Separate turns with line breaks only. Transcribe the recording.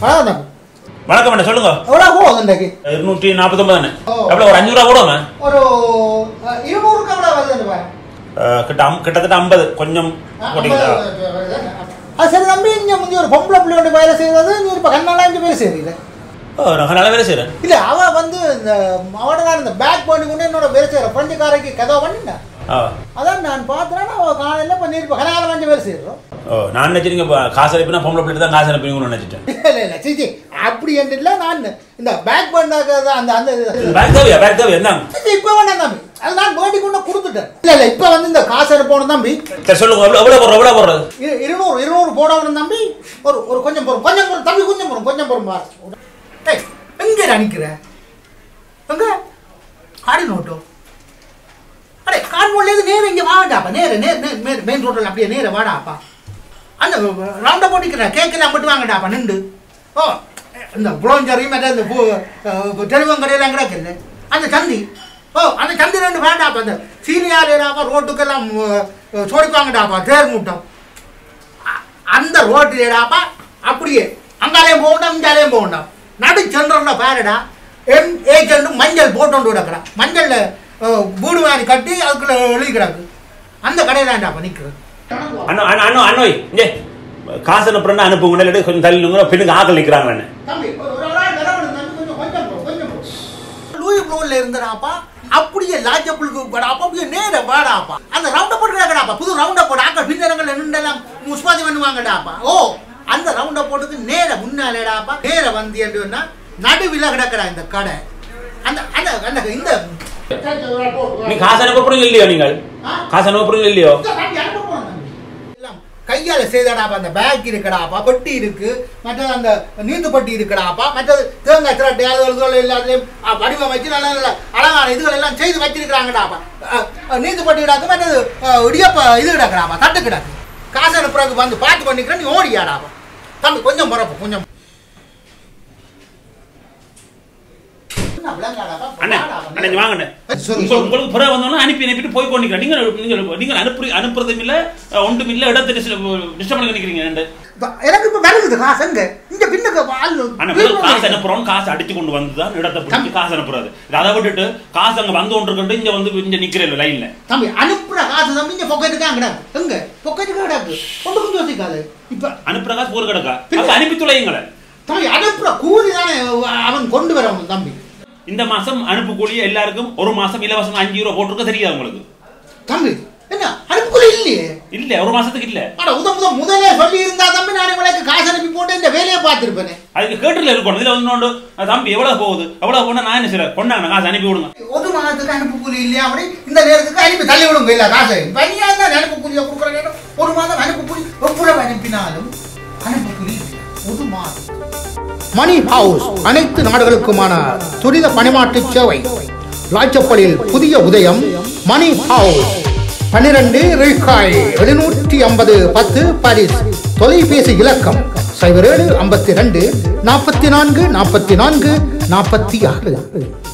வணக்கம் தம்பி
வணக்கம் அண்ணா சொல்லுங்க
எவ்வளோ போகுது இன்றைக்கு
இருநூற்றி நாற்பத்தொம்பது அண்ணே
ஓ.
எவ்வளோ ஒரு அஞ்சூறுவா கூடமே
ஒரு அஹ், இருநூறுக்கு எவ்வளோ வருதுன்னு பாரு
கிட்ட அம்- கிட்டத்தட்ட ஐம்பது கொஞ்சம் போட்டீங்களா
அது சரி தம்பி இங்கே முந்தைய ஒரு பொம்பளை பிள்ளை கொண்டு வேலை செய்கிறது நீ இப்போ கண்ணாலாம் இங்கே வேலை செய்கிறீங்க
ஓ நான் நல்லா வேலை செய்கிறேன்
இல்லை அவ வந்து இந்த அவட நான் இந்த பேக் பண்ணி கொண்டு என்னோட வேலை செய்கிற ஃப்ரெண்டுக்காரைக்கு கதவை பண்ணிட்டேன்
ஆ
அதான் நான் பார்த்தேன்னா அவள் காலையில் இப்போ நீ இப்போ கனகாலம் வந்து வேலை செய்கிறோம்
ஓ நான் நினச்சிருங்க இப்போ காசு அனுப்பினா பொம்பளை பிள்ளை தான் காசு அனுப்பிங்கன்னு நினச்சிட்டேன்
இல்லை இல்லை சிச்சி அப்படி என்று இல்லை நான் இந்த பேக் பண்ணாக்க அந்த அந்த
பேக் தேவையா பேக் தேவையா என்ன
சிச்சி இப்போ வேணாம் தம்பி அது நான் வேண்டி கொண்டு கொடுத்துட்டேன் இல்லை இல்லை இப்போ வந்து இந்த காசு அனுப்பணும் தம்பி
சரி சொல்லுங்க எவ்வளோ எவ்வளோ போடுறோம் எவ்வளோ போடுறது
இரு- இருநூறு இருநூறு போடணும் தம்பி ஒரு ஒரு கொஞ்சம் பொறும் கொஞ்சம் பொறும் தம்பி கொஞ்சம் பொறும் கொஞ்சம் பொறும் பாரு ஏய் எங்க நினைக்கிற எங்க ஆடி நோட்டோ அடே கான்மோட்லேருந்து நேரம் இங்கே வாடாப்பா நேர நேர் நேர் நேர் மெயின் ரோட்டில் அப்படியே நேர வாடாப்பா அந்த ரவுண்டை போட்டிக்கிற கேக்கெல்லாம் மட்டும் வாங்கடாப்பா நின்று ஓ இந்த புளோஞ்சரி மற்ற இந்த பூ தெருவம் கடையெல்லாம் கிடக்குல்ல அந்த சந்தி ஓ அந்த சந்தி ரெண்டு வேண்டாப்பா அந்த சீனியாரிடாப்பா ரோட்டுக்கெல்லாம் சோடிப்பாங்கடாப்பா தேர் மூட்டம் அ- அந்த ரோட்டிலேடாப்பா அப்படியே அங்காலையும் போகண்டாம் இங்காலையும் போகண்டாம் நடு சென்றோம்னா பாருடா எம் ஏஜென்ட் மஞ்சள் போட்டோண்டு கிடக்குறா மஞ்சள்ல அஹ், வீடு வாங்கி கட்டி அதுக்குள்ள எழுதிக்கிறாங்க அந்த கடையிலாண்டாப்பா நிற்கிறது
அண்ணா அண்ணா அண்ணா அண்ணோய் இங்கே காசு அனுப்புறேன்னா அனுப்புங்க இல்லாட்டி கொஞ்சம் தள்ளிங்க பின்னுக்கு ஆக்கள் நிற்கிறாங்க அண்ணே
தம்பி ஒரு ஒரு நாள் நிலவரம் தம்பி கொஞ்சம் கொஞ்சம் போ, கொஞ்சம் போ. லூயி ப்ளூவில் இருந்தடாப்பா அப்படியே லாஜப்புளுக்கு படாப்பா அப்படியே நேர வாடாப்பா அந்த ரவுண்ட போட்டு கிடக்கடாப்பா புது ரவுண்ட போட்டு ஆக்கள் பின்னரங்கள் நின்றெல்லாம் முஸ்பாதி பண்ணுவாங்கடாப்பா ஓ அந்த ரவுண்ட போட்டுக்கு நேர முன்னாலேடாப்பா நேர வந்து என்றுன்னா நடுவில் கிடக்கடா இந்த கடை அந்த அந்த அந்த இந்த
நீ காசு அனுப்ப போறீங்க இல்லையோ நீங்கள்
ஆ?
காசு அனுப்ப போறீங்க இல்லையோ
இந்த தம்பி அனுப்ப போறோம் தம்பி. எல்லாம் கையால செய்தடாப்பா அந்த பேக் இருக்குடாப்பா பெட்டி இருக்கு மற்றது அந்த நீந்து பட்டி இருக்குடாப்பா மற்றது தேங்காய் திரட்டு அதுகள் எல்லாத்துலயும் அஹ், வடிவமைச்சு நல்ல நல்ல அழகான இதுகள் எல்லாம் செய்து வச்சிருக்கிறாங்கடாப்பா அஹ், அஹ், நீந்து பட்டி கிடாக்கு மற்றது அஹ், இடியப்ப இது கிடக்குறாப்பா தட்டு கிடக்கு காசு அனுப்புறதுக்கு வந்து பார்த்து பண்ணிக்கிறேன் நீ ஓடியாடாப்பா தம்பி கொஞ்சம் முறப்பு கொஞ்சம் என்ன விளங்காடாப்பா?
அண்ணே
வாடாப்பா.
அண்ணே இங்க வாங்க அண்ணே
சரி,
உங்களுக்கு உங்களுக்கு பிறகு வந்தோன்னா அனுப்பி அனுப்பிட்டு போய் கொண்டிக்கிறேன் நீங்க நீங்க நீங்க அனுப்பி அனுப்புறதும் இல்ல அஹ், ஒன்றும் இல்ல இடத்தை டிஸ்டர்ப் பண்ணி நிக்கிறீங்க ரெண்டு
இப்ப எனக்கு இப்ப வருகுது காசு எங்க இங்க பின்னுக்கு ஆளு
ஆனா முதல்ல காசு அனுப்புறோம் காசு அடிச்சு கொண்டு வந்து தான் இடத்தை பிடிச்சி காசு அனுப்புறது இது அதை விட்டுட்டு காசு அங்க வந்து கொண்டு இருக்கட்டும் இங்க வந்து இங்க நிக்கிறேன் லைன்ல
தம்பி அனுப்புற காசு தம்பி இங்க பொக்கெட்டுக்கு கிடக்கு எங்க பொக்கெட்டுக்கு கிடக்கு கொண்டு கொஞ்சம் யோசிக்காது இப்ப
அனுப்புற காசு ஒரு கிடக்கா அப்ப அனுப்பி துளையுங்களே
தம்பி அனுப்புற கூலி தானே அவன் கொண்டு வரவன் தம்பி
இந்த மாசம் அனுப்பு கூலிய எல்லாருக்கும் ஒரு மாசம் இலவசம் அஞ்சு ரூபா போட்டிருக்க தெரியாது உங்களுக்கு
தம்பி என்ன அனுப்பு கூலி இல்லையே
இல்ல ஒரு மாசத்துக்கு இல்ல
அட உத முத முதலே சொல்லி இருந்தா தம்பி நான் உங்களுக்கு காசு அனுப்பி போட்டு இந்த வேலையை பார்த்திருப்பேனே
அதுக்கு கேட்டுல இருக்கணும் இதுல வந்து தம்பி எவ்வளவு போகுது எவ்வளவு போனா நான் என்ன செய்யறேன் கொண்டாங்க காசு அனுப்பி விடுங்க
ஒரு மாதத்துக்கு அனுப்பு கூலி இல்லையா அப்படி இந்த நேரத்துக்கு அனுப்பி தள்ளி விடுங்க இல்ல காசு பையன் தான் அனுப்பு கூலியை கொடுக்குற நேரம் ஒரு மாதம் அனுப்பு கூலி எவ்வளவு அனுப்பினாலும் அனுப்பு கூலி இல்லை. ஒரு மாதம் மணி ஹவுஸ் அனைத்து நாடுகளுக்குமான துரித பணிமாற்று சேவை லாச்சப்பலில் புதிய உதயம் மணி ஹவுஸ் பன்னிரண்டு ரில்காய் எழுநூற்றி ஐம்பது பத்து பாரிஸ் தொலைபேசி இலக்கம் சைபர் ஏழு ஐம்பத்தி ரெண்டு நாற்பத்தி நான்கு நாற்பத்தி நான்கு நாற்பத்தி ஆறு